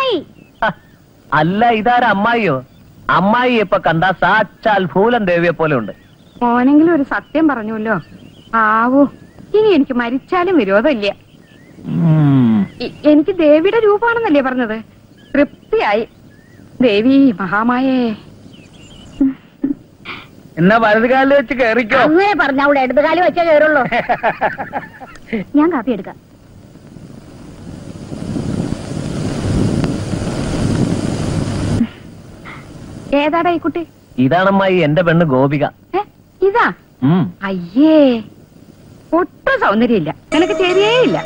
അമ്മായി ഹ, അല്ല ഇതാര അമ്മായിയോ അമ്മായി ഇപ്പൊ കണ്ട സാക്ഷാൽ ഭൂലൻ ദേവിയെ പോലെ ഉണ്ട് മോനെങ്കിലും ഒരു സത്യം പറഞ്ഞുല്ലോ ആവൂ ഇനി എനിക്ക് മരിച്ചാലും വിരോധമില്ല ഇ- എനിക്ക് ദേവിയുടെ രൂപമാണെന്നല്ലേ പറഞ്ഞത് തൃപ്തിയായി ദേവി മഹാമായേ എന്നാ വലതുകാലിൽ വെച്ച് കേറിക്കോ അങ്ങനെ പറഞ്ഞ അവിടെ ഇടതുകാലം വെച്ചേ കയറുള്ളൂ ഞാൻ കാപ്പി എടുക്കാം ഏതാടാ ഈ കുട്ടി ഇതാണമ്മായി എന്റെ പെണ്ണ് ഗോപിക ഏ ഇതാ ഉം. അയ്യേ ഒട്ടും സൗന്ദര്യമില്ല നിനക്ക് ചേരിയേയില്ല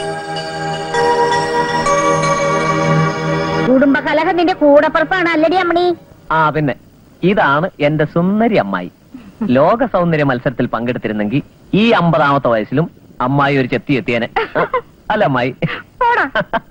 കുടുംബ കലഹം നിന്റെ കൂടപ്പുറപ്പാണ് അല്ലടി അമ്മണി ആ പിന്നെ ഇതാണ് എന്റെ സുന്ദരി അമ്മായി ലോക സൗന്ദര്യ മത്സരത്തിൽ പങ്കെടുത്തിരുന്നെങ്കിൽ ഈ അമ്പതാമത്തെ വയസ്സിലും അമ്മായി ഒരു ചെത്തി എത്തിയേനെ ആ, അല്ല അമ്മായി പോടാ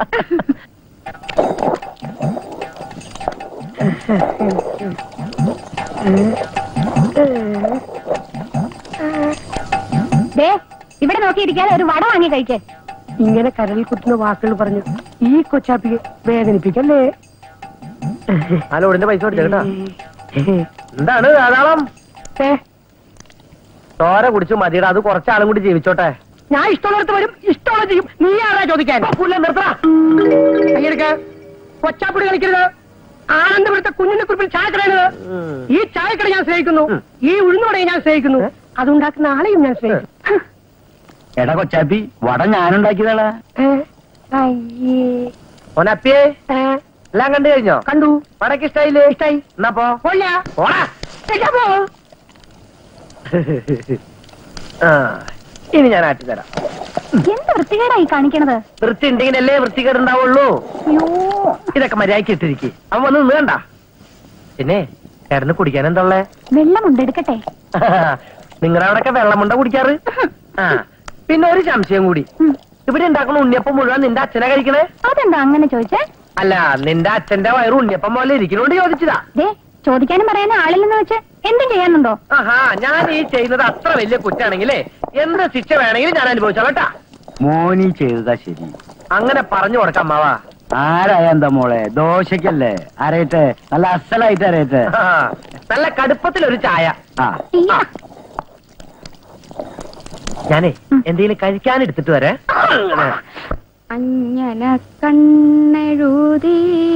ദേ ഇവിടെ നോക്കിയിരിക്കാതെ ഒരു വട വാങ്ങി കഴിക്കേ ഇങ്ങനെ കരളിൽ കുത്തുന്ന വാക്കുകൾ പറഞ്ഞു ഈ കൊച്ചാപ്പിക്ക് വേദനിപ്പിക്കല്ലേ ഹലോ ഉടനെ പൈസ കൊടുത്തേട്ടാ എന്താണ് ധാരാളം ഏ, ചോര കുടിച്ചു മതിയുടെ അത് കുറച്ചാളും കൂടി ജീവിച്ചോട്ടെ ഞാൻ ഇഷ്ടമുള്ളടത്ത് വരും ഇഷ്ടമുള്ള ചെയ്യും നീ ആരാ ചോദിക്കാൻ കയ്യെടുക്ക കൊച്ചാപ്പിടി കളിക്കരുത് ആനന്ദപുരത്തെ കുഞ്ഞിനെ കുറിപ്പിൽ ചായക്കടയുന്നത് ഈ ചായക്കട ഞാൻ സ്നേഹിക്കുന്നു ഈ ഉഴുന്നുവടയെ ഞാൻ സ്നേഹിക്കുന്നു അതുണ്ടാക്കുന്ന ആളെയും ഞാൻ സ്നേഹിക്കുന്നു എടാ കൊച്ചാപ്പി വട ഞാനുണ്ടാക്കിയതാളാ ഏ, അയ്യേ ഓനപ്പിയേ ഏ, എല്ലാം കണ്ടു കഴിഞ്ഞോ കണ്ടു വടക്ക് ഇഷ്ടായില്ലേ ഇഷ്ടായി എന്നാ പോ കൊല്ല പോടാ ഇല്ല, പോ. ആ, ഇനി ഞാൻ ആട്ടി തരാം എന്ത് വൃത്തികേടായി കാണിക്കണത് വൃത്തി ഉണ്ടെങ്കിലല്ലേ വൃത്തികേടുണ്ടാവുള്ളൂ അയ്യോ ഇതൊക്കെ മര്യാദക്ക് ഇട്ടിരിക്കെ അവൻ വന്ന് നീണ്ട പിന്നെ ചേട്ടന് കുടിക്കാൻ എന്താ വെള്ളമുണ്ട് എടുക്കട്ടെ നിങ്ങളുടെ അവിടെയൊക്കെ വെള്ളമുണ്ട കുടിക്കാറ് ആ പിന്നെ ഒരു സംശയം കൂടി ഉം. ഇവിടെ ഉണ്ടാക്കുന്ന ഉണ്ണിയപ്പം മുഴുവൻ നിന്റെ അച്ഛനെ കഴിക്കണേ അതെന്താ അങ്ങനെ ചോദിച്ചേ അല്ല നിന്റെ അച്ഛന്റെ വയറ് ഉണ്ണിയപ്പം പോലെ ഇരിക്കണോണ്ട് ചോദിച്ചതാ ദേ ചോദിക്കാനും പറയാനും ആളില്ലെന്ന് വെച്ച് എന്തും ചെയ്യാനുണ്ടോ ആഹാ ഞാൻ ഈ ചെയ്യുന്നത് അത്ര വലിയ കുറ്റാണെങ്കിലേ എന്ത് ശിക്ഷ വേണമെങ്കിലും ഞാൻ അനുഭവിച്ചോളാം കേട്ടാ മോനി ചെയ്തതാ ശരി അങ്ങനെ പറഞ്ഞു കൊടുക്കാം മാവാ ആരായ എന്താ മോളെ ദോശക്കല്ലേ അരയട്ടെ നല്ല അസലായിട്ട് അരയട്ടെ ആ, നല്ല കടുപ്പത്തിലൊരു ചായ ആ ഇയ്യ. ഞാനേ എന്തെങ്കിലും കഴിക്കാൻ എടുത്തിട്ട് വരേ അഞ്ഞന കണ്ണെഴുതി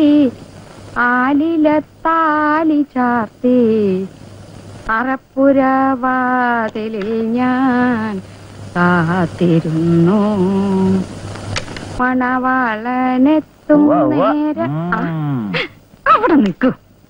ആലിലത്താലി ചാർത്തി അറപ്പുരവാതിലിൽ ഞാൻ കാത്തിരുന്നു മണവാളനെത്തും ഉവ്വ, ഉവ്വ. നേരം ആ, ഉം. അവിടെ നിൽക്കൂ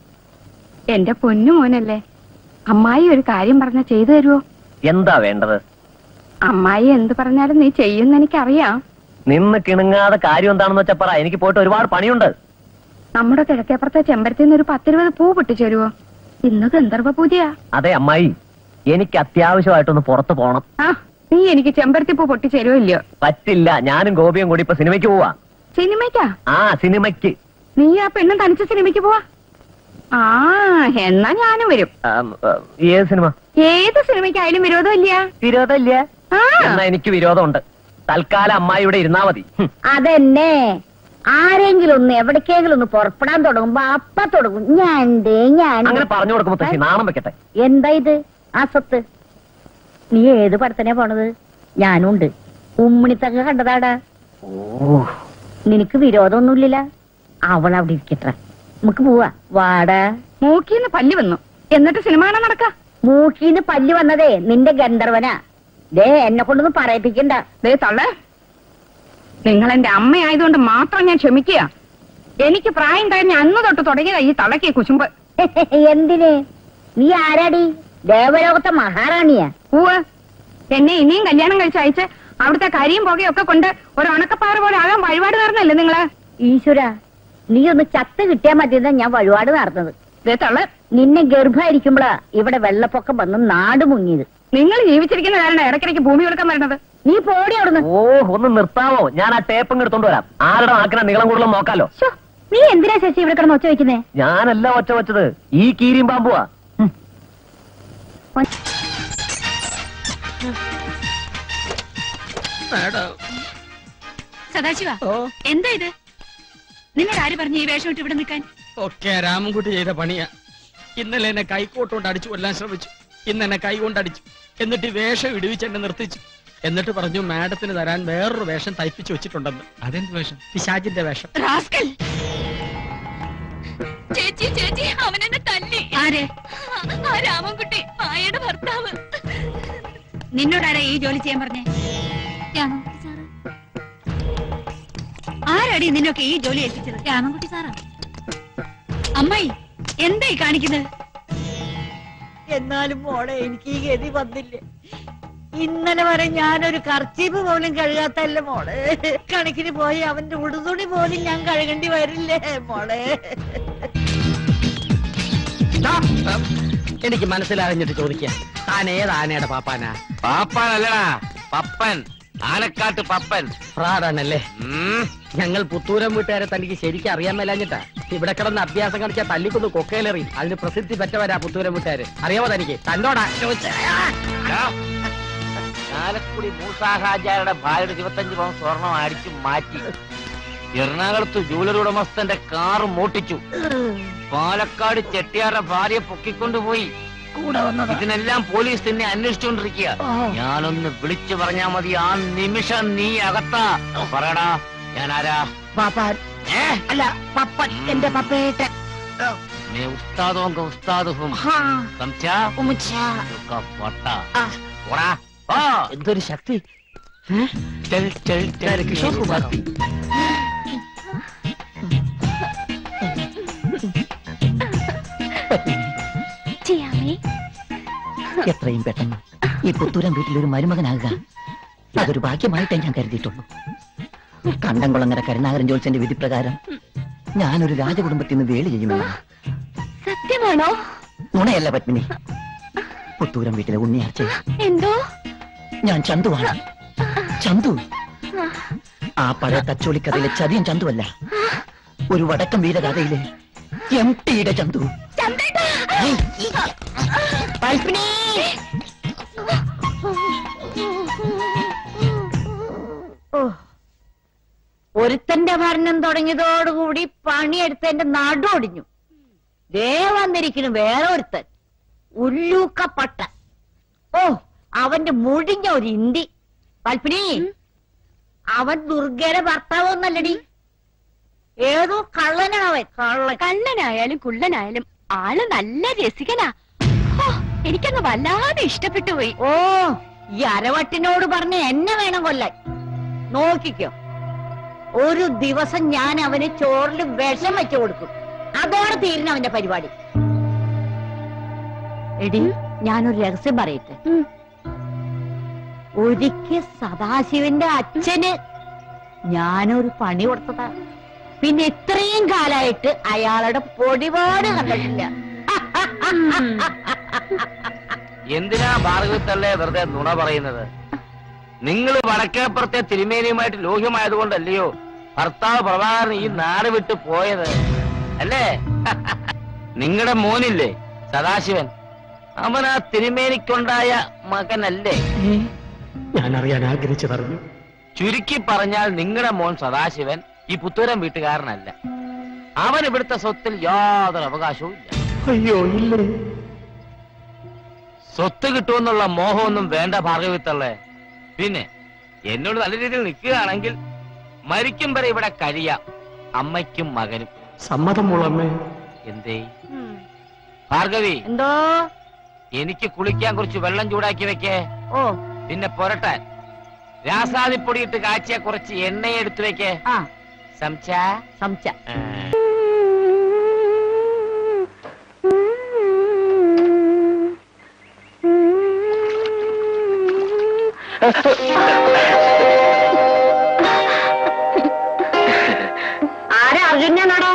എന്റെ പൊന്നു മോനല്ലേ അമ്മായി ഒരു കാര്യം പറഞ്ഞ ചെയ്തു തരുമോ എന്താ വേണ്ടത് അമ്മായി എന്ത് പറഞ്ഞാലും നീ ചെയ്യുന്ന എനിക്കറിയാം നിന്ന് കിണുങ്ങാതെ കാര്യം എന്താണെന്ന് വെച്ചാ പറ എനിക്ക് പോയിട്ട് ഒരുപാട് പണിയുണ്ട് നമ്മുടെ കിഴക്കേപ്പുറത്തെ ചെമ്പരത്തിന്ന് ഒരു പത്തിരുപത് പൂ പൊട്ടിച്ചേരുവോ ഇന്ന് ഗന്ധർവ പൂജയാ അതെ അമ്മായി എനിക്ക് അത്യാവശ്യമായിട്ടൊന്ന് പുറത്തു പോണം ആ നീ എനിക്ക് ചെമ്പരത്തി പൂ പൊട്ടിച്ചേരുവോ ഇല്ലയോ പറ്റില്ല ഞാനും ഗോപിയും കൂടി ഇപ്പൊ സിനിമയ്ക്ക് പോവാ സിനിമയ്ക്കാ ആ സിനിമയ്ക്ക് നീ ആ പെണ്ണും തനിച്ച സിനിമയ്ക്ക് പോവാ ആ എന്നാ ഞാനും വരും ആം, ആ, ഏത് സിനിമ ഏത് സിനിമയ്ക്കായാലും വിരോധമില്ല വിരോധമില്ല ആ എന്നാ എനിക്ക് വിരോധമുണ്ട് തൽക്കാലം അമ്മായി ഇവിടെ ഇരുന്നാ മതി ഹും. അതെന്നെ ആരെങ്കിലും ഒന്ന് എവിടേക്കെങ്കിലും ഒന്ന് പുറപ്പെടാൻ തുടങ്ങുമ്പോ അപ്പ തുടങ്ങും ഞാൻ ഞാൻ അങ്ങനെ പറഞ്ഞു കൊടുക്കുമ്പോ തശ്ശി നാണം വെക്കട്ടെ എന്താ ഇത് ആ സ്വത്ത് നീ ഏത് പടത്തിനാ പോണത് ഞാനും ഉണ്ട് ഉമ്മിണിത്തങ്ങ കണ്ടതാടാ ഓ നിനക്ക് വിരോധമൊന്നുമില്ല അവൾ അവിടെ ഇരിക്കട്ടെ നമുക്ക് പോവാ വാടാ മൂക്കിന്ന് പല്ല് വന്നു എന്നിട്ട് സിനിമ കാണാൻ നടക്ക മൂക്കീന്ന് പല്ല് വന്നതേ നിന്റെ ഗന്ധർവനാ ദേ എന്നെ കൊണ്ടൊന്നും പറയിപ്പിക്കണ്ട ദേ തള്ളേ നിങ്ങൾ എന്റെ അമ്മയായതുകൊണ്ട് മാത്രം ഞാൻ ക്ഷമിക്കുക എനിക്ക് പ്രായം കഴിഞ്ഞ അന്ന് തൊട്ട് തുടങ്ങിയതാ ഈ തളയ്ക്ക് കുശുമ്പ് എന്തിന് നീ ആരാടി ദേവലോകത്തെ മഹാറാണിയാ പൂവ് എന്നെ ഇനിയും കല്യാണം കഴിച്ച് അയച്ച് അവിടുത്തെ കരിയും പുകയൊക്കെ കൊണ്ട് ഒരു ഉണക്കപ്പാറ പോലെ ആകാൻ വഴിപാട് നേർന്നല്ലേ നിങ്ങള് ഈശ്വര നീ ഒന്ന് ചത്ത് കിട്ടിയാ മതിയെന്നാ ഞാൻ വഴിപാട് നടന്നത് ദേ തള്ള് നിന്നെ ഗർഭായിരിക്കുമ്പോഴാ ഇവിടെ വെള്ളപ്പൊക്കം വന്ന് നാട് മുങ്ങിയത് നിങ്ങൾ ജീവിച്ചിരിക്കുന്ന കാരണം ഇടയ്ക്കിടയ്ക്ക് ഭൂമി കൊടുക്കാൻ വരണത് നീ പോടി അവിടുന്ന് ഓ ഒന്ന് നിർത്താവോ ഞാൻ ആ ടേപ്പ് ഇങ്ങ് എടുത്തോണ്ട് വരാം ആരുടെ നാക്കിന നീളം കൂടുതലും നോക്കാലോ ശ്ശോ, നീ എന്തിനാ ശശി ഇവിടെ കിടന്ന് ഒച്ച വെക്കുന്നേ ഞാനല്ല ഒച്ച വെച്ചത് ഈ കീരിയും പാമ്പുവാ ഹും. സദാശിവ എന്താ ഇത് നിന്നോട് ആര് പറഞ്ഞു ഈ വേഷം ഇട്ട് ഇവിടെ നിൽക്കാൻ ഒക്കെ രാമൻകുട്ടി ചെയ്ത പണിയാ ഇന്നലെ എന്നെ കൈക്കോട്ടുകൊണ്ട് അടിച്ചു കൊല്ലാൻ ശ്രമിച്ചു ഇന്ന് എന്നെ കൈ കൊണ്ട് അടിച്ചു എന്നിട്ട് ഈ വേഷം ഇടിവിച്ച് എന്നെ നിർത്തിച്ചു എന്നിട്ട് പറഞ്ഞു മാഡത്തിന് തരാൻ വേറൊരു വേഷം തയ്പ്പിച്ചു വെച്ചിട്ടുണ്ടെന്ന് അതെന്ത് വേഷം പിശാചിന്റെ വേഷം റാസ്കൽ ചേച്ചി ചേച്ചി അവൻ എന്നെ തല്ലി ആരെ ആ രാമൻകുട്ടി മായയുടെ ഭർത്താവ് നിന്നോടാരാ ഈ ജോലി ചെയ്യാൻ പറഞ്ഞേ രാമൻകുട്ടി സാറ് ആരാടി നിന്നൊക്കെ ഈ ജോലി ഏൽപ്പിച്ചത് രാമൻകുട്ടി സാറാ അമ്മായി എന്തായി കാണിക്കുന്നത് എന്നാലും മോളെ എനിക്ക് ഈ ഗതി വന്നില്ലേ ഇന്നലെ വരെ ഞാനൊരു കർച്ചീപ്പ് പോലും കഴുകാത്തല്ല മോളെ കണക്കിന് പോയി അവന്റെ ഉടുതുണി പോലും ഞാൻ കഴുകേണ്ടി വരില്ലേ മോളെ എനിക്ക് മനസ്സിലറിഞ്ഞിട്ട് ചോദിക്കാം താൻ ഏത് ആനയുടെ പാപ്പാനാ പാപ്പനല്ലടാ പപ്പൻ ആനക്കാട്ട് പപ്പൻ ഫ്രാഡാണല്ലേ ഉം. ഞങ്ങൾ പുത്തൂരം വീട്ടുകാരെ തനിക്ക് ശരിക്കും അറിയാൻ മേലാഞ്ഞിട്ടാ ഇവിടെ കിടന്ന് അഭ്യാസം കാണിച്ചാൽ തല്ലിക്കൊന്ന് കൊക്കയിലെറി അതിന് പ്രസിദ്ധി പറ്റവരാ പുത്തൂരം വീട്ടുകാര് അറിയാമോ തനിക്ക് തന്നോടാ ചോദിച്ചേ ഡാ, ചാലക്കുടി മൂസാഹാജാരുടെ ഭാര്യയുടെ ഇരുപത്തഞ്ച് പവൻ സ്വർണം അടിച്ചു മാറ്റി എറണാകുളത്ത് ജൂവലറി ഉടമസ്ഥന്റെ കാറ് മോട്ടിച്ചു പാലക്കാട് ചെട്ടിയാരുടെ ഭാര്യയെ പൊക്കിക്കൊണ്ടുപോയി ഇതിനെല്ലാം പോലീസ് തന്നെ അന്വേഷിച്ചുകൊണ്ടിരിക്കുക ഞാനൊന്ന് വിളിച്ചു പറഞ്ഞാ മതി ആ നിമിഷം നീ അകത്താ പറയടാ ഞാൻ ആരാ പാപ്പാൻ ഏ അല്ല പപ്പൻ എന്റെ പപ്പേട്ടൻ मैं उस्तादों का उस्ताद हूँ ഹാ, समझा ഉമ്മുച്ച. का पट्टा ആ. ओड़ा ओ എന്തൊരു ശക്തി चल चल चल കിഷോർ കുമാർ ചെയ്യാമേ എത്രയും പെട്ടെന്ന് ഈ പുത്തൂരം വീട്ടിൽ ഒരു മരുമകനാകുക അതൊരു ഭാഗ്യമായിട്ടേ ഞാൻ കരുതിയിട്ടുള്ളൂ കണ്ടംകുളങ്ങര കരുണാകരൻ ജോത്സന്റെ വിധിപ്രകാരം ഞാനൊരു രാജകുടുംബത്തിൽ നിന്ന് വേളി ചെയ്യുമെന്നാണ് സത്യമാണോ നുണയല്ല പത്മിനി പുത്തൂരം വീട്ടിലെ ഉണ്ണിയാർച്ച എന്തോ ഞാൻ ചന്തുവാണ് ചന്തു ആ പഴയ തച്ചോളിക്കഥയിലെ ചതിയൻ ചന്തുവല്ല ഒരു വടക്കം വീരകഥയിലെ എം ടിയുടെ ചന്തു പത്മിനി ഓ. ഒരുത്തന്റെ ഭരണം തുടങ്ങിയതോടുകൂടി പണിയെടുത്തതിന്റെ നടൊടിഞ്ഞു ദേ വന്നിരിക്കുന്നു വേറെ ഒരുത്തൻ ഉല്ലൂക്കപ്പട്ട ഓ അവന്റെ മുടിഞ്ഞ ഒരു ഇന്തി പൽപ്പിനി അവൻ ദുർഗയുടെ ഭർത്താവൊന്നല്ലടി ഏതോ കള്ളനാണ് അവൻ കള്ളൻ കള്ളനായാലും കുള്ളനായാലും ആള് നല്ല രസികനാ ഹോ, എനിക്കങ്ങ് വല്ലാതെ ഇഷ്ടപ്പെട്ടു പോയി ഓ ഈ അരവട്ടിനോട് പറഞ്ഞ് എന്നെ വേണം കൊല്ലാൻ നോക്കിക്കോ ഒരു ദിവസം ഞാൻ അവന് ചോറിൽ വിഷം വെച്ചു കൊടുക്കും അതോടെ തീരുന്ന അവന്റെ പരിപാടി എടി ഞാനൊരു രഹസ്യം പറയട്ടെ ഉം. ഒരിക്കൽ സദാശിവന്റെ അച്ഛന് ഞാനൊരു പണി കൊടുത്തതാ പിന്നെ ഇത്രയും കാലായിട്ട് അയാളുടെ പൊടിപാട് കണ്ടിട്ടില്ല എന്തിനാ ഭാർഗവത്തല്ലേ വെറുതെ നുണ പറയുന്നത് നിങ്ങൾ വടക്കേപ്പുറത്തെ തിരുമേനിയുമായിട്ട് ലോഹ്യമായതുകൊണ്ടല്ലയോ ഭർത്താവ് പ്രഭാകരൻ ഈ നാട് വിട്ട് പോയത് അല്ലേ നിങ്ങളുടെ മോനില്ലേ സദാശിവൻ അവൻ ആ തിരുമേനിക്കുണ്ടായ മകനല്ലേ ഞാൻ അറിയാൻ ആഗ്രഹിച്ചതറിഞ്ഞു ചുരുക്കി പറഞ്ഞാൽ നിങ്ങളുടെ മോൻ സദാശിവൻ ഈ പുത്തൂരം വീട്ടുകാരനല്ല അവൻ ഇവിടുത്തെ സ്വത്തിൽ യാതൊരു അവകാശവും ഇല്ല അയ്യോ ഇല്ലേ സ്വത്ത് കിട്ടുമെന്നുള്ള മോഹമൊന്നും വേണ്ട ഭാർഗവിത്തള്ളേ പിന്നെ എന്നോട് നല്ല രീതിയിൽ നിൽക്കുകയാണെങ്കിൽ മരിക്കും വരെ ഇവിടെ കഴിയാം അമ്മയ്ക്കും മകനും സമ്മതം മുളമ്മേ എന്തേ ഭാർഗവി എന്തോ എനിക്ക് കുളിക്കാൻ കുറച്ച് വെള്ളം ചൂടാക്കി വെക്കേ ഓ പിന്നെ പുരട്ടാൻ രാസാദിപ്പൊടിയിട്ട് കാച്ചിയ കുറച്ച് എണ്ണയെ എടുത്തു വെക്കേ ആ സംസാ സംശ ആരാ അർജുനാണോ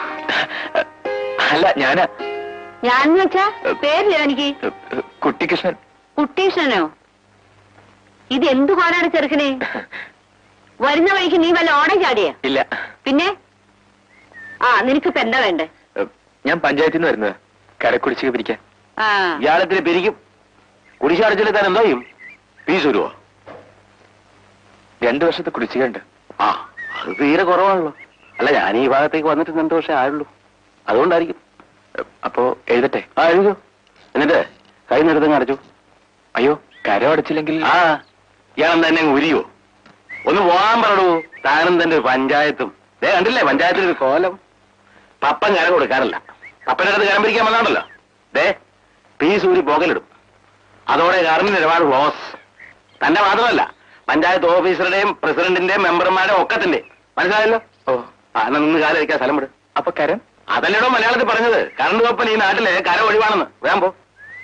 അല്ല ഞാനാ ഞാൻ വെച്ചാ പേര് എനിക്ക് കുട്ടികൃഷ്ണൻ കുട്ടീഷനോ ഇത് എന്തു പാടാണ് ചെറുക്കനെ വരുന്ന വഴിക്ക് നീ വല്ല ഓടം ചാടിയ ഇല്ല പിന്നെ ആ നിനക്കിപ്പോ എന്താ വേണ്ടേ ഞാൻ പഞ്ചായത്തിൽ നിന്ന് വരുന്നത് കരക്കുടിശ്ശിക പിരിക്കാൻ ആ ഇയാളത്തിന് പിരിക്കും കുടിശ്ശിക അടച്ചിട്ട് താൻ എന്തോ ചെയ്യും ഫീസ് വരുമോ രണ്ടു വർഷത്തെ കുടിശ്ശിക ഉണ്ട് ആ അത് തീരെ കുറവാണല്ലോ അല്ല ഞാൻ ഈ ഭാഗത്തേക്ക് വന്നിട്ട് രണ്ടു വർഷം ആയുള്ളൂ അതുകൊണ്ടായിരിക്കും അപ്പോ എഴുതട്ടെ ആ എഴുതൂ എന്നിട്ട് കൈ നിരത്തങ്ങ് അടച്ചു അയ്യോ കരം അടച്ചില്ലെങ്കിൽ ആ ഇയാൾ തന്നെ അങ്ങ് ഉരിയോ ഒന്ന് പോകാൻ പറടൂ താനും തന്റെ ഒരു പഞ്ചായത്തും ദേ കണ്ടില്ലേ പഞ്ചായത്തിൽ ഒരു കോലം പപ്പൻ കരം കൊടുക്കാറില്ല പപ്പൻ്റെ അടുത്ത് കരം പിരിക്കാൻ വന്നാണല്ലോ ദേ പി സൂരി പോകലിടും അതോടെ കറണ്ട് നിലപാട് ക്ലോസ് തന്റെ മാത്രമല്ല പഞ്ചായത്ത് ഓഫീസറുടെയും പ്രസിഡന്റിന്റെയും മെമ്പർമാരുടെയും ഒക്കത്തിന്റെ മനസ്സിലായല്ലോ ഓ ആ എന്നാ നിന്ന് കാലം വയ്ക്കാൻ സ്ഥലം വിട് അപ്പൊ കരം അതല്ലടോ മലയാളത്തിൽ പറഞ്ഞത് കറണ്ട് കപ്പൽ ഈ നാട്ടിലെ കര ഒഴിവാണെന്ന് വേഗം പോ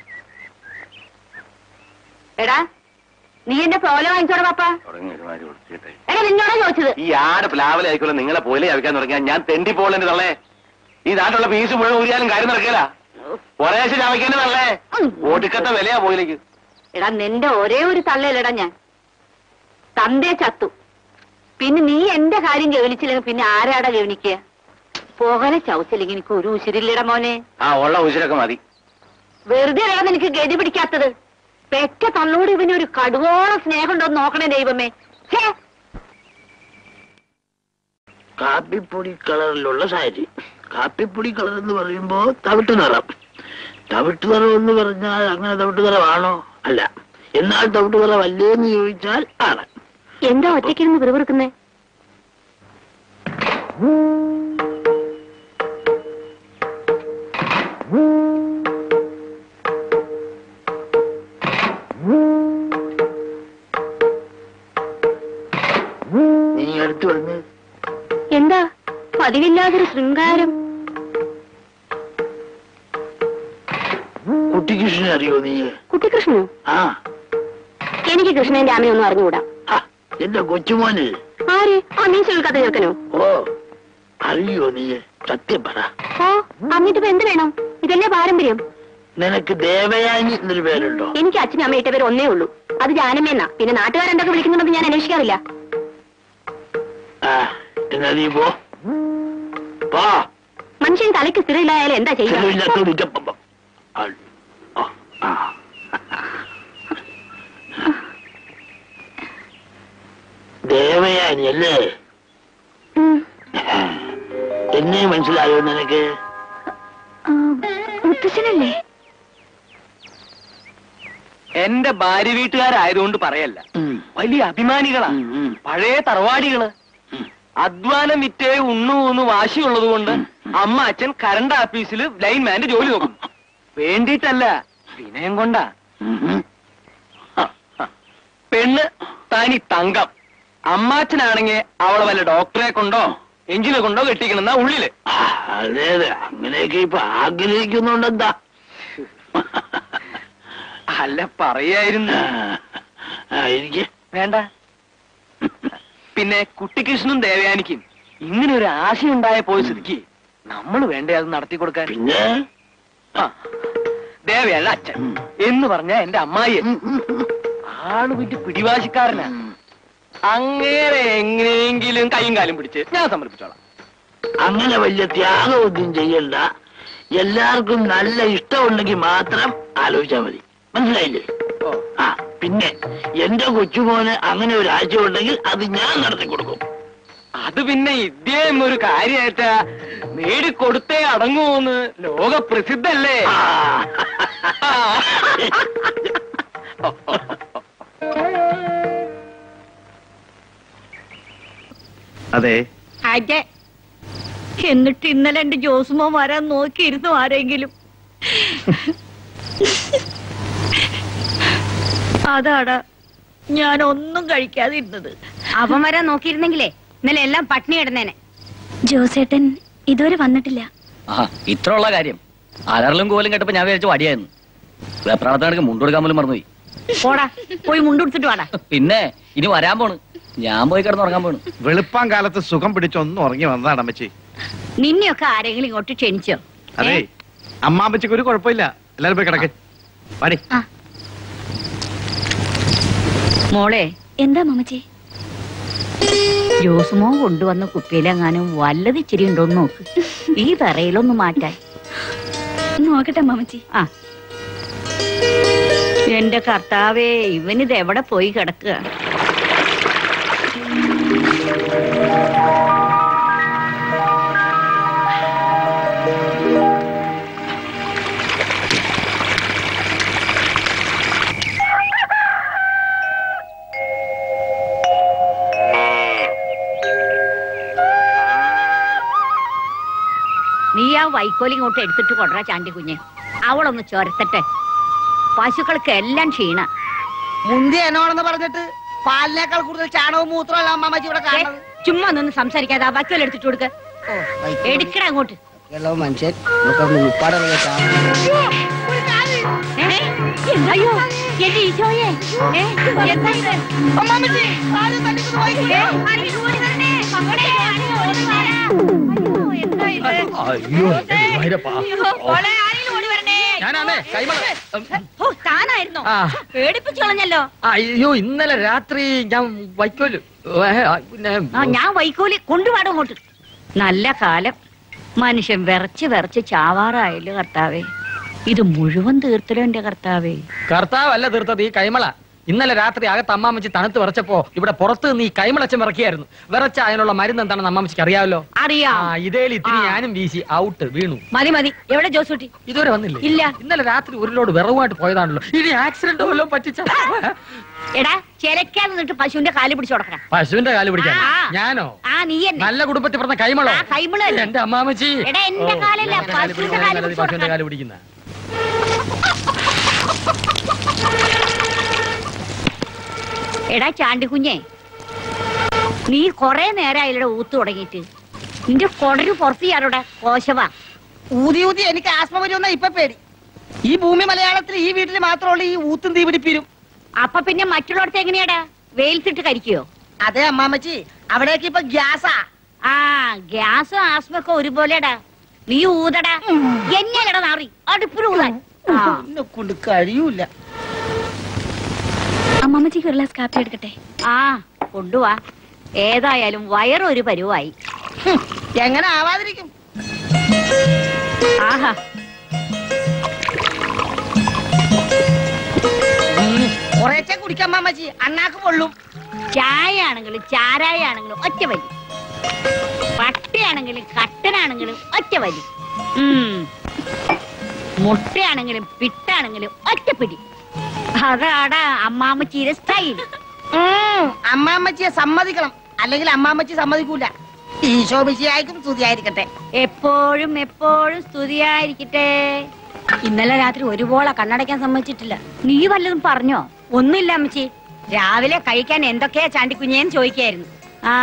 എടാ നീ എന്റെ പ്രോല വാങ്ങിച്ചോടാ പാപ്പ തുടങ്ങി ഒരുമാതിരി കൊടുത്തിട്ടെ എടാ നിന്നോടാ ചോദിച്ചത് ഈ ആട് പ്ലാവിലെ ആയിക്കോളെ നിങ്ങളെ പോലെ അവിക്കാൻ തുടങ്ങിയാൽ ഞാൻ തെണ്ടി പോളെന്റെ തള്ളേ ഈ നാട്ടിലുള്ള ഫീസ് മുഴുവൻ ഊരിയാലും കാര്യം നടക്കില്ല കുറേശ്ശെ ചവയ്ക്കേണ്ടി തള്ളേ ഓടിക്കത്തെ വിലയാ പോയിലേക്ക് എടാ നിന്റെ ഒരേ ഒരു തള്ളയല്ലടാ ഞാൻ തന്തേ ചത്തു പിന്നെ നീ എന്റെ കാര്യം ഗവനിച്ചില്ലെങ്കിൽ പിന്നെ ആരാടാ ഗവനിക്കുക പോകലെ ചവച്ചില്ലെങ്കിൽ എനിക്ക് ഒരു ഉശിരില്ലടാ മോനെ ആ ഉള്ള ഉശിരൊക്കെ മതി വെറുതെ അല്ലടാ നിനക്ക് ഗതി പിടിക്കാത്തത് പെറ്റ തള്ളോട് ഇവന് ഒരു കടുവോളം സ്നേഹം ഉണ്ടോ എന്ന് നോക്കണേ ദൈവമേ ഛേ കാപ്പിപ്പൊടി കളറിലുള്ള സാരി കാപ്പിപ്പൊടി കളർ എന്ന് പറയുമ്പോ തവിട്ട് നിറം തവിട്ട് നിറം എന്ന് പറഞ്ഞാൽ അങ്ങനെ തവിട്ട് നിറമാണോ അല്ല എന്നാൽ തവിട്ട് നിറം അല്ലേ എന്ന് ചോദിച്ചാൽ ആണ് എന്താ ഒറ്റയ്ക്കിരുന്ന് വിറുവിറുക്കുന്നേ നീ അടുത്ത് വന്ന് എന്താ പതിവില്ലാതൊരു ശൃംഗാരം കുട്ടിക്കൃഷ്ണനെ അറിയോ നീ കുട്ടികൃഷ്ണനോ ആ എനിക്ക് കൃഷ്ണന്റെ അമ്മയൊന്നും അറിഞ്ഞുകൂടാ ആ, എന്റെ കൊച്ചുമോന് ആര് ആ നീ ചൊൽക്കാത്ത കേൾക്കനോ ഓ അറിയോ നീ സത്യം പറ ഓ എന്നിട്ടിപ്പോ എന്ത് വേണം ഇതല്ലേ പാരമ്പര്യം നിനക്ക് ദേവയാനി എന്നൊരു പേരുണ്ടോ എനിക്ക് അച്ഛനും അമ്മ ഇട്ട പേര് ഒന്നേ ഉള്ളൂ അത് ജാനമ്മയെന്നാ പിന്നെ നാട്ടുകാരെന്തൊക്കെ വിളിക്കുന്നുണ്ടെന്ന് ഞാൻ അന്വേഷിക്കാറില്ല ആ എന്നാ നീ പോ പോ മനുഷ്യൻ തലയ്ക്ക് സ്ഥിരമില്ലായാലും എന്താ ചെയ്യുക ചെലവില്ലാത്തോട് ഇറ്റപ്പം ദേവയാനി അല്ലേ ഉം. എന്നെ മനസ്സിലായോ നിനക്ക് ആ, മുത്തശ്ശനല്ലേ എന്റെ ഭാര്യ വീട്ടുകാരായതുകൊണ്ട് പറയല്ല ഉം. വലിയ അഭിമാനികളാ ഉം, ഉം. പഴയ തറവാടികള് ഉം. അധ്വാനം വിറ്റേ ഉണ്ണുവെന്ന് വാശിയുള്ളത് കൊണ്ട് അമ്മ അച്ഛൻ കറണ്ട് ഓഫീസിൽ ലൈൻമാന്റെ ജോലി നോക്കും വേണ്ടിയിട്ടല്ല വിനയം കൊണ്ടാ ഉം. പെണ്ണ് തനി തങ്കം അമ്മാച്ചനാണെങ്കിൽ അവളെ വല്ല ഡോക്ടറെ കൊണ്ടോ എഞ്ചിനെ കൊണ്ടോ കെട്ടിക്കണെന്നാ ഉള്ളില് ആ, അതെ അതെ അങ്ങനെയൊക്കെ ഇപ്പൊ ആഗ്രഹിക്കുന്നുണ്ടെന്താ അല്ല പറയായിരുന്നു ആ, എനിക്ക് വേണ്ട പിന്നെ കുട്ടിക്കൃഷ്ണനും ദേവയാനിക്കും ഇങ്ങനെ ഒരു ആശയുണ്ടായ പോയ സ്ഥിതിക്ക് നമ്മൾ വേണ്ടേ അത് നടത്തി കൊടുക്കാൻ പിന്നെ ആ, ദേവയാണ് അച്ഛൻ എന്ന് പറഞ്ഞ എന്റെ അമ്മായി ആള് വിട്ട് പിടിവാശിക്കാരനാ അങ്ങനെ എങ്ങനെയെങ്കിലും കൈയും കാലും പിടിച്ച് ഞാൻ സമർപ്പിച്ചോളാം അങ്ങനെ വലിയ ത്യാഗമൊന്നും ചെയ്യണ്ട എല്ലാവർക്കും നല്ല ഇഷ്ടമുണ്ടെങ്കിൽ മാത്രം ആലോചിച്ചാൽ മതി മനസ്സിലായില്ലേ ഓ ആ പിന്നെ എന്റെ കൊച്ചുമോന് അങ്ങനെ ഒരു ആശയം ഉണ്ടെങ്കിൽ അത് ഞാൻ നടത്തി കൊടുക്കും അത് പിന്നെ ഇദ്ദേഹം ഒരു കാര്യമായിട്ടാ നേടിക്കൊടുത്തേ അടങ്ങുമെന്ന് ലോക പ്രസിദ്ധല്ലേ ആ. ആ. അതെ അതെ എന്നിട്ട് ഇന്നലെ എന്റെ ജോസുമോ വരാൻ നോക്കിയിരുന്നു ആരെങ്കിലും അതാടാ ഞാൻ ഒന്നും കഴിക്കാതിരുന്നത് അവൻ വരാൻ നോക്കിയിരുന്നെങ്കിലേ ഇന്നലെ എല്ലാം പട്ടിണി കിടന്നേനെ ജോസേട്ടൻ ഇതുവരെ വന്നിട്ടില്ല ആ ഇത്ര ഉള്ള കാര്യം അലറലും കോലും കേട്ടപ്പോ ഞാൻ വിചാരിച്ചു വടിയായിരുന്നു വെപ്രാളത്തിനടക്ക് മുണ്ടുകൊടുക്കാൻ പോലും മറന്നുപോയി പോടാ പോയി മുണ്ടുടിച്ചിട്ട് വാടാ പിന്നെ ഇനി വരാൻ പോണ് ഞാൻ പോയി കിടന്നുറങ്ങാൻ പോണു വെളുപ്പാൻ കാലത്ത് സുഖം പിടിച്ചൊന്നും ഉറങ്ങി വന്നതാണ് അമ്മച്ചി നിന്നെയൊക്കെ ആരെങ്കിലും ഇങ്ങോട്ട് ക്ഷണിച്ചോ അതെ അമ്മാമ്മച്ചിക്ക് ഒരു കുഴപ്പമില്ല എല്ലാരും പോയി കിടക്ക് പാടി മോളെ എന്താ മമ്മച്ചി ജോസുമോ കൊണ്ടുവന്ന കുപ്പിയിലെങ്ങാനും വല്ലത് ഇച്ചിരി ഉണ്ടോന്ന് നോക്ക് ഈ തറയിലൊന്ന് മാറ്റാൻ നോക്കട്ടെ മമ്മച്ചി ആ എന്റെ കർത്താവേ ഇവനിത് എവിടെ പോയി കിടക്കുക നീ ആ വൈക്കോലി ഇങ്ങോട്ട് എടുത്തിട്ട് കൊണ്ടുവരാ ചാണ്ടി കുഞ്ഞ് അവളൊന്ന് ചൊരത്തട്ടെ പശുക്കൾക്ക് എല്ലാം ക്ഷീണ മുന്തി എന്നോടെന്ന് പറഞ്ഞിട്ട് പാലിനേക്കാൾ കൂടുതൽ ചാണകവും മൂത്രമല്ല അമ്മാമ്മച്ചി ഇവിടെ കാണുന്നത് ചുമ്മാ നിന്ന് സംസാരിക്കാതെ ആ വൈക്കോൽ എടുത്തിട്ട് കൊടുക്ക എടുക്കട അങ്ങോട്ട് മനുഷ്യൻ ഉൾപ്പാടുള്ള ഏ? അയ്യോ എന്റെ ഈശോയെ ഏ? എന്താ ഇത്? ഏ? ആരെങ്കിലും ഓടി വരണേ. മക്കളെ, ആരെങ്കിലും ഓടി വാരാ. അയ്യോ, എന്താ ഇത്? അയ്യോ എന്റെ ഗുരുവായൂരപ്പാ. അയ്യോ, മോളെ, ആരെങ്കിലും ഓടി വരണേ. ഞാനാണേ കൈമള ഓ, താനായിരുന്നോ ആ. പേടിപ്പിച്ചു കളഞ്ഞല്ലോ അയ്യോ ഇന്നലെ രാത്രി ഞാൻ വൈക്കോല് ഏ, ആ, പിന്നെ ആ ഞാൻ വൈക്കോലി കൊണ്ടുപാടും അങ്ങോട്ട് നല്ല കാലം മനുഷ്യൻ വിറച്ച് വിറച്ച് ചാവാറായല്ലോ കർത്താവേ ഇത് മുഴുവൻ തീർത്തലോ എന്റെ കർത്താവേ കർത്താവല്ല തീർത്തത് ഈ കൈമള ഇന്നലെ രാത്രി അകത്ത് അമ്മാമ്മച്ചി തണുത്ത് വിറച്ചപ്പോ ഇവിടെ പുറത്ത് നിന്ന് ഈ കൈമളച്ചൻ വിറക്കിയായിരുന്നു വിറച്ച അതിനുള്ള മരുന്ന് എന്താണെന്ന് അമ്മാമ്മച്ചിക്ക് അറിയാമല്ലോ അറിയാം ആ ഇതേൽ ഇത്തിരി ഞാനും വീശി ഔട്ട് വീണു മതി മതി എവിടെ ജോസൂട്ടി ഇതുവരെ വന്നില്ലേ ഇല്ല. ഇന്നലെ രാത്രി ഒരു ലോഡ് വിറവുമായിട്ട് പോയതാണല്ലോ ഇനി ആക്സിഡന്റ് വല്ലതും പറ്റിച്ച എടാ ചിലക്കാതെ നിന്നിട്ട് പശുവിന്റെ കാല് പിടിച്ചു കൊടുക്കണം പശുവിന്റെ കാല് പിടിക്കാൻ ആ. ഞാനോ ആ നീ എന്നെ നല്ല കുടുംബത്തിൽ പറഞ്ഞ കൈമളോ ആ, കൈമള് തന്നെ. എന്റെ അമ്മാമ്മച്ചി എടാ, എന്റെ ഓ, കാലല്ല, എന്റെ കാല് പശുവിന്റെ പിടിക്കുന്ന കാല് നല്ലത് പിടിച്ച് പശുവിന്റെ കൊടുക്കണം. കാല് പിടിക്കുന്ന എടാ ചാണ്ടിക്കുഞ്ഞെ നീ കൊറേ നേരമായില്ലടെ ഊത്ത് തുടങ്ങിയിട്ട് നിന്റെ കൊടരു പുറത്ത് ചെയ്യാറുടെ കോശവാ ഊതി ഊതി എനിക്ക് ആസ്മ വരുമെന്ന ഇപ്പൊ പേടി ഈ ഭൂമി മലയാളത്തിൽ ഈ വീട്ടിൽ മാത്രമുള്ള ഈ ഊത്തും തീ പിടിപ്പിരും അപ്പൊ പിന്നെ മറ്റുള്ളവർക്ക് എങ്ങനെയാടാ വെയിലത്തിട്ട് കരിക്കോ അതെ അമ്മാമ്മച്ചി അവിടേക്ക് ഇപ്പൊ ഗ്യാസാ ആ ഗ്യാസും ആസ്മൊക്കെ ഒരുപോലെടാ നീ ഊതടാ എന്നെയല്ലടാ നാറി അടുപ്പിൽ ഊതാൻ ആ. എന്നെ കൊണ്ട് കഴിയൂല അമ്മമ്മച്ചിക്ക് ഒരു ഗ്ലാസ് കാപ്പി എടുക്കട്ടെ ആ കൊണ്ടുവാ ഏതായാലും വയറൊരു പരുവായി ഹും, എങ്ങനെ ആവാതിരിക്കും ആഹാ കുറേച്ചെ കുടിക്കാം അമ്മാമ്മച്ചി അണ്ണാക്ക് പൊള്ളും ചായ ആണെങ്കിലും ചാരായ ആണെങ്കിലും ഒറ്റ വലി പട്ടയാണെങ്കിലും കട്ടനാണെങ്കിലും ഒറ്റ വലി ഉം. മുട്ടയാണെങ്കിലും പിട്ടാണെങ്കിലും ഒറ്റപ്പിടി അതാടാ അമ്മാമ്മച്ചീരെ സ്റ്റൈൽ ഉം, അമ്മാമ്മച്ചിയെ സമ്മതിക്കണം അല്ലെങ്കിൽ അമ്മാമ്മച്ചി സമ്മതിക്കൂല ഈശോ മിശിയായിരിക്കും സ്തുതിയായിരിക്കട്ടെ എപ്പോഴും എപ്പോഴും സ്തുതിയായിരിക്കട്ടെ ഇന്നലെ രാത്രി ഒരുപോളെ കണ്ണടയ്ക്കാൻ സമ്മതിച്ചിട്ടില്ല നീ വല്ലതും പറഞ്ഞോ ഒന്നുമില്ല അമ്മച്ചി രാവിലെ കഴിക്കാൻ എന്തൊക്കെയാ ചാണ്ടിക്കുഞ്ഞേന്ന് ചോദിക്കായിരുന്നു ആ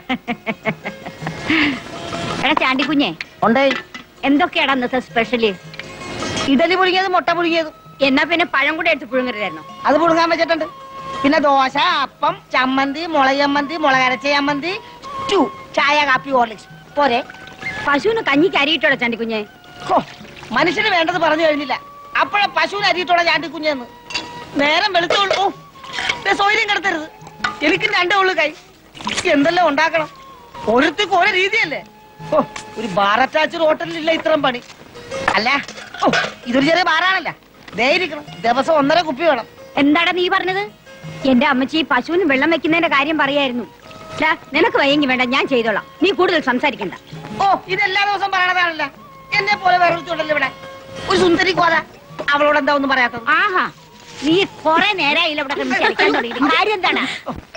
എടാ ചാണ്ടിക്കുഞ്ഞെ ഉണ്ടേ എന്തൊക്കെയാടാ ഇന്നത്തെ സ്പെഷ്യല് ഇഡലി പുഴുങ്ങിയത് മുട്ട പുഴുങ്ങിയത് എന്നാ പിന്നെ പഴം കൂടെ എടുത്ത് പുഴുങ്ങരുതായിരുന്നു അത് പുഴുങ്ങാൻ വെച്ചിട്ടുണ്ട് പിന്നെ ദോശ അപ്പം ചമ്മന്തി മുളകമ്മന്തി മുളകരച്ച ചമ്മന്തി സ്റ്റൂ ചായ കാപ്പി ഹോർലിക്സ് പോരെ പശുവിന് കഞ്ഞിക്ക് അരിയിട്ടോടാ ചാണ്ടിക്കുഞ്ഞെ ഹോ, മനുഷ്യന് വേണ്ടത് പറഞ്ഞു കഴിഞ്ഞില്ല അപ്പോഴാ പശുവിന് അരിയിട്ടുള്ള ചാണ്ടി കുഞ്ഞെന്ന് നേരം വെളുത്തുള്ളൂ ഓ ദേ സൗകര്യം കിടത്തരുത് എനിക്ക് രണ്ടേ ഉള്ളു കൈ എന്തെല്ലാം ഉണ്ടാക്കണം ഓരോരുത്തർക്ക് ഓരോ രീതിയല്ലേ ഓ ഒരു ബാർ അറ്റാച്ച്ഡ് ഹോട്ടലിലില്ല ഇത്രയും പണി അല്ല ഓ ഇതൊരു ചെറിയ ബാറാണല്ല ദേ ഇരിക്കണം ദിവസം ഒന്നര കുപ്പി വേണം എന്താടാ നീ പറഞ്ഞത് എന്റെ അമ്മച്ചി പശുവിന് വെള്ളം വെക്കുന്നതിന്റെ കാര്യം പറയായിരുന്നു ടാ, നിനക്ക് വയ്യെങ്കി വേണ്ട ഞാൻ ചെയ്തോളാം നീ കൂടുതൽ സംസാരിക്കണ്ട ഓ ഇതെല്ലാ ദിവസം പറയണതാണല്ല എന്നെ പോലെ വേറൊരുത്തുണ്ടല്ലോ ഇവിടെ ഒരു സുന്ദരി കോര അവളോട് എന്താ ഒന്നും പറയാത്തത് ആഹാ നീ കൊറേ നേരമായില്ല ഇവിടെ കിടന്ന് ചലിക്കാൻ തുടങ്ങിയിട്ട് കാര്യം എന്താണ്